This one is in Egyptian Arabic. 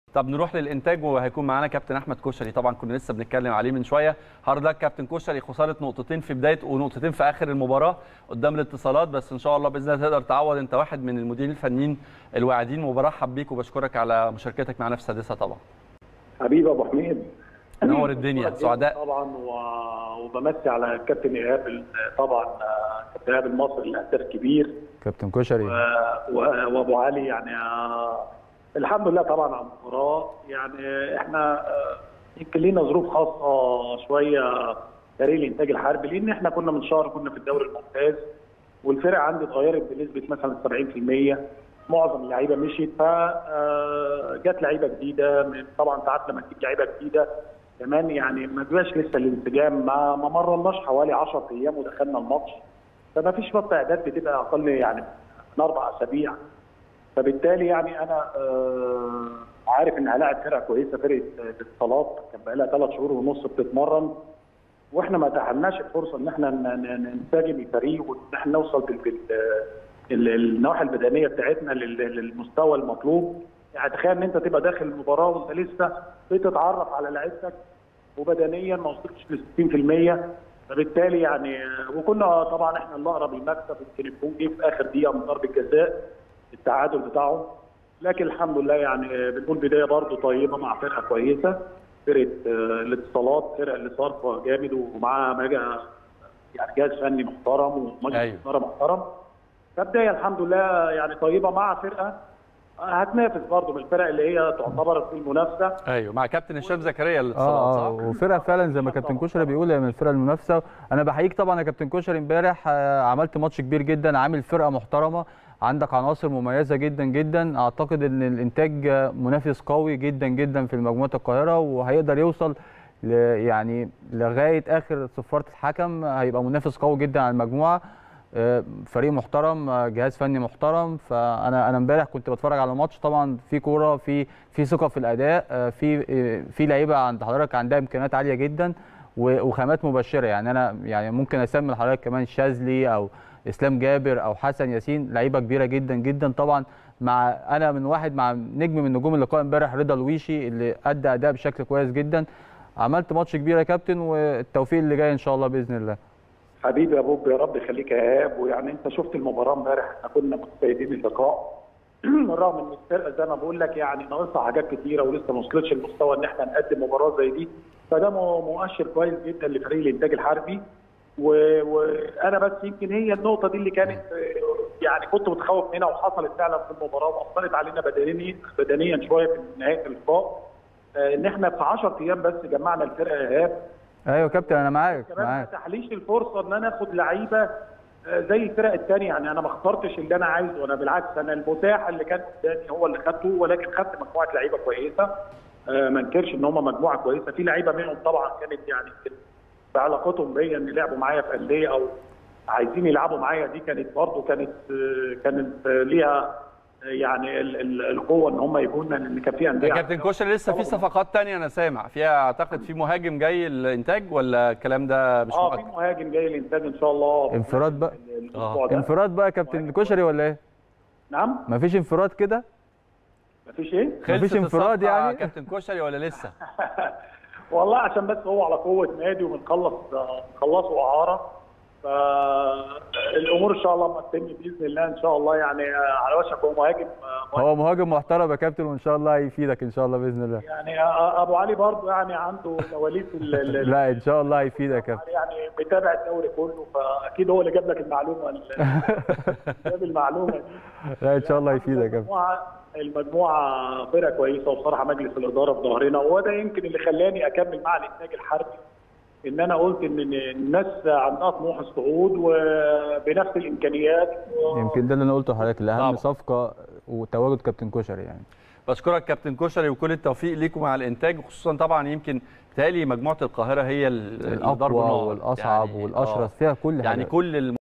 طب نروح للانتاج وهيكون معانا كابتن احمد كشري طبعا كنا لسه بنتكلم عليه من شويه هارد لك كابتن كشري خساره نقطتين في بدايه ونقطتين في اخر المباراه قدام الاتصالات بس ان شاء الله باذن الله تقدر تعوض انت واحد من المديرين الفنيين الواعدين وبرحب بيك وبشكرك على مشاركتك معنا في السادسه طبعا حبيبي ابو حميد نور الدنيا سعداء طبعا و... وبمسي على الكابتن ايهاب طبعا كابتن ايهاب المصري الهداف كبير كابتن كشري و... و... وابو علي يعني الحمد لله طبعا على المباراه يعني احنا يمكن لينا ظروف خاصه شويه فريق الانتاج الحربي لان احنا كنا من شهر كنا في الدوري الممتاز والفرقه عندي اتغيرت بنسبه مثلا 70% معظم اللعيبه مشيت فجت لعيبه جديده من طبعا ساعات لما تيجي لعيبه جديده كمان يعني ما بيبقاش لسه الانسجام ما ما مرناش حوالي 10 ايام ودخلنا الماتش فما فيش فتره اعداد بتبقى اقل يعني من اربع اسابيع فبالتالي يعني انا آه عارف ان هلاعب فرقه كويسه فرقه اتصالات كان بقى لها ثلاث شهور ونص بتتمرن واحنا ما تحملناش الفرصه ان احنا ننسجم الفريق وان احنا نوصل النواحي البدنيه بتاعتنا للمستوى المطلوب يعني تخيل ان انت تبقى داخل المباراه وانت لسه بتتعرف على لعيبتك وبدنيا ما وصلتش ل 60% فبالتالي يعني وكنا طبعا احنا اللي اقرب المكسب يمكن يكون جه في اخر دقيقه من ضربه جزاء التعادل بتاعهم لكن الحمد لله يعني بنقول بدايه برضه طيبه مع فرقه كويسه فرقه الاتصالات فرقه اللي صارفه جامد ومعاها مجا يعني جهاز فني محترم ومجلس أيوه. اداره محترم فبدايه الحمد لله يعني طيبه مع فرقه هتنافس برضه من الفرق اللي هي تعتبر في المنافسه ايوه مع كابتن هشام زكريا الاتصالات اه اه وفرقه فعلا زي ما كابتن كشري بيقول هي من الفرق المنافسه انا بحييك طبعا يا كابتن كشري امبارح عملت ماتش كبير جدا عامل فرقه محترمه عندك عناصر مميزه جدا جدا اعتقد ان الانتاج منافس قوي جدا جدا في مجموعه القاهره وهيقدر يوصل يعني لغايه اخر صفاره الحكم هيبقى منافس قوي جدا على المجموعه فريق محترم جهاز فني محترم فانا انا امبارح كنت بتفرج على الماتش طبعا في كوره في في ثقه في الاداء في في لعيبه عند حضرتك عندها امكانيات عاليه جدا وخامات مبشره يعني انا يعني ممكن اسمي لحضرتك كمان شاذلي او اسلام جابر او حسن ياسين لعيبه كبيره جدا جدا طبعا مع انا من واحد مع نجم من نجوم اللقاء امبارح رضا الويشي اللي ادى اداء بشكل كويس جدا عملت ماتش كبير يا كابتن والتوفيق اللي جاي ان شاء الله باذن الله حبيبي يا بوب يا رب يخليك يا ايهاب ويعني انت شفت المباراه امبارح احنا كنا متفائلين اللقاء رغم ان الفرقه زي ما بقول لك يعني ناقصها حاجات كتيره ولسه ما وصلتش المستوى ان احنا نقدم مباراه زي دي فده مؤشر كويس جدا لفريق الانتاج الحربي وانا بس يمكن هي النقطه دي اللي كانت يعني كنت متخوف منها وحصلت فعلا في المباراه واثرت علينا بدنيا بدنيا شويه في نهايه اللقاء ان احنا في 10 ايام بس جمعنا الفرقه يا ايهاب ايوه كابتن انا معاك كمان ما معاك فتحليش الفرصه ان انا اخد لعيبه زي الفرق الثانيه يعني انا ما اخترتش اللي انا عايزه انا بالعكس انا المتاح اللي كان قدامي هو اللي خدته ولكن خدت مجموعه لعيبه كويسه ما انكرش ان هم مجموعه كويسه في لعيبه منهم طبعا كانت يعني بعلاقتهم بيا ان لعبوا معايا في انديه او عايزين يلعبوا معايا دي كانت برضه كانت كانت ليها يعني القوه ان هم يجوا لنا لان كان في انديه كابتن كوشري لسه في صفقات ثانيه انا سامع فيها اعتقد في مهاجم جاي الانتاج ولا الكلام ده مش اه في مهاجم جاي الانتاج ان شاء الله انفراد بقى آه. انفراد بقى يا كابتن كشري ولا ايه؟ نعم مفيش انفراد كده؟ مفيش ايه؟ مفيش انفراد يعني كابتن كشري ولا لسه؟ والله عشان بس هو على قوه نادي وبنخلص نخلصه اعاره فالامور ان شاء الله متم باذن الله ان شاء الله يعني على وشك هو مهاجم هو مهاجم محترم يا كابتن وان شاء الله هيفيدك ان شاء الله باذن الله يعني ابو علي برضه يعني عنده مواليد لا ان شاء الله هيفيدك يا كابتن يعني بيتابع الدوري كله فاكيد هو اللي جاب لك المعلومه جاب المعلومه دي لا ان شاء الله هيفيدك يا كابتن المجموعه فرقه كويسه وبصراحه مجلس الاداره في ظهرنا وده يمكن اللي خلاني اكمل مع الانتاج الحربي ان انا قلت ان الناس عندها طموح الصعود وبنفس الامكانيات و... يمكن ده اللي انا قلته لحضرتك الاهم صفقه وتواجد كابتن كشري يعني بشكرك كابتن كشري وكل التوفيق ليكم مع الانتاج وخصوصا طبعا يمكن بتهيألي مجموعه القاهره هي الاقوى والاصعب يعني والاشرس فيها كل يعني حاجة. كل